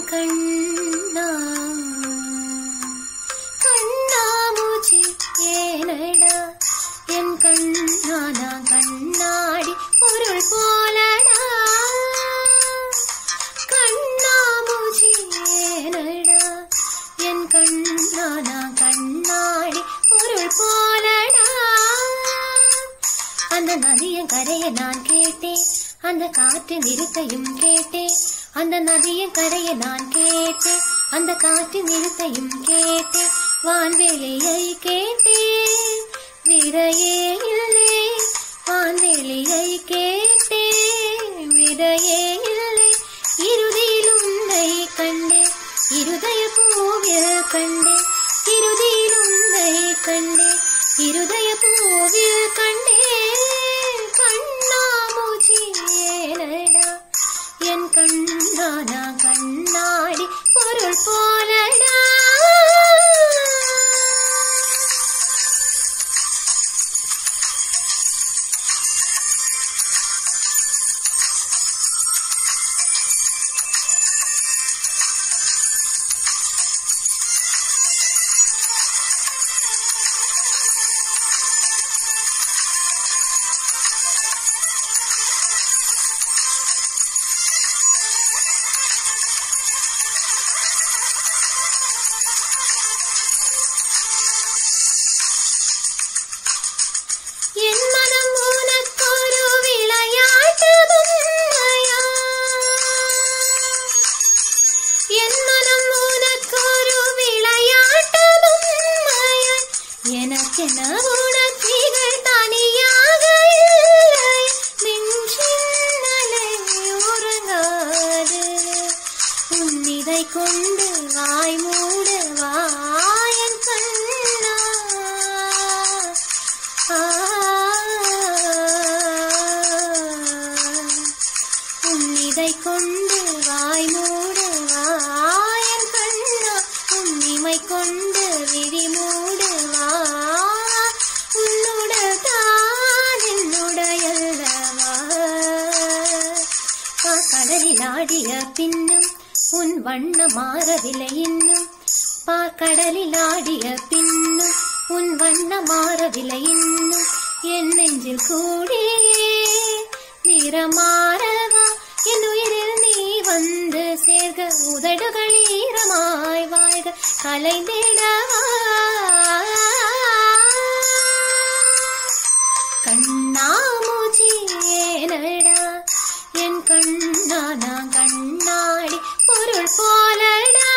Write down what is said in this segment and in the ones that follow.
கண்ணா கண்ணாமூச்சி ஏனடா என் கண்ணா நான் கண்ணாடி பொருள் போலடா கண்ணாமூச்சி ஏனடா என் கண்ணா நான் கண்ணாடி பொருள் போலடா அந்த நதியின் கரையை நான் கேட்டேன் அந்த காற்றின் இருக்கையும் கேட்டேன் அந்த நதியின் கரையை நான் கேட்டேன் அந்த காற்றின் இருக்கையும் கேட்டேன் வான்வெளியை கேட்டேன் விரையே இல்லை வான்வெளியை கேட்டேன் விரையே இல்லை இறுதியில் உன்னை கண்டேன் இருதய பூவில் கண்டேன் இருதியில் உன்னை கண்டேன் இருதய பூவில் கண்டேன் கண்ணாமூச்சி ஏனடா என் கண்ணானா கண்ணாடி பொருள் போலடா என் மனம் உனக்கொரு விளையாட்டு பொம்மையா என் மனம் உனக்கொரு விளையாட்டு பொம்மையா எனக்கென உணர்ச்சிகள் தனியாக இல்லை நெஞ்சின்னலை உறங்காது உன்னிதை கொண்டு வாய் மூட வாயன் கண்ணா உன்னிதை கொண்டு வாய் மூடு வாயன் கண்ணா உன்னிமை கொண்டு விழி மூடு வா உன்னுட தான் என்னுடையல்லவா ஆ, கடலில் ஆடிய பின்னும் உன் வண்ண மாறவில்லை இன்னும் பார்க்கடலில் ஆடிய பின்னும் உன் வண்ண மாறவில்லை இன்னும் என் நெஞ்சில் கூடியே நிறமாறவா என் உயிரில் நீ வந்து சேர்க உதடுகள் ஈரமாய் வாழ்க கலைந்திடவா கண்ணாமூச்சி ஏனடா என் கண்ணா நான் கண்ணாடி பொருள் போலடா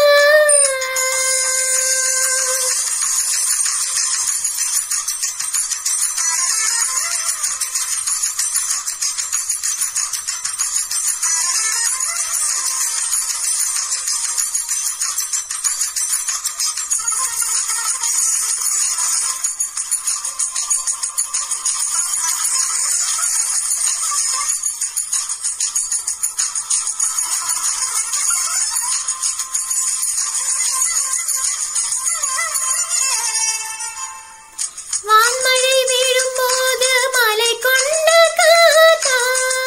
வான்மழை விழும்போது மலை கொண்ட காத்தா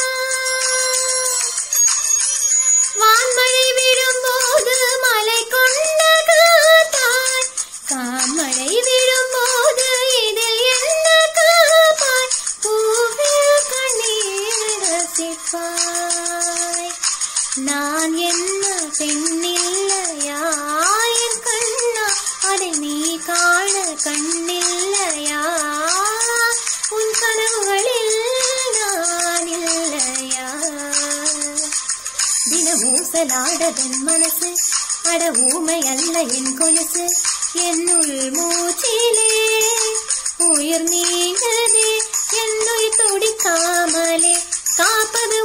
வான்மழை விழும்போது மலை கொண்ட காத்தாய் கான்மழை விழும்போது இதில் என்ன காப்பாய் பூவில் கண்ணீர் ரசிப்பாய் நான் என்ன பெண்ணில்லையா என் கண்ணா அதை நீ காண கண்ணில்லையா உன் கனவுகளில் நான் இல்லையா தினமூசலாடதன் மனசு அட ஊமை அல்ல என் கொலுசு என்னுள் மூச்சிலே உயிர் நீங்கதே என்னுள் துடிக்காமலே காப்பது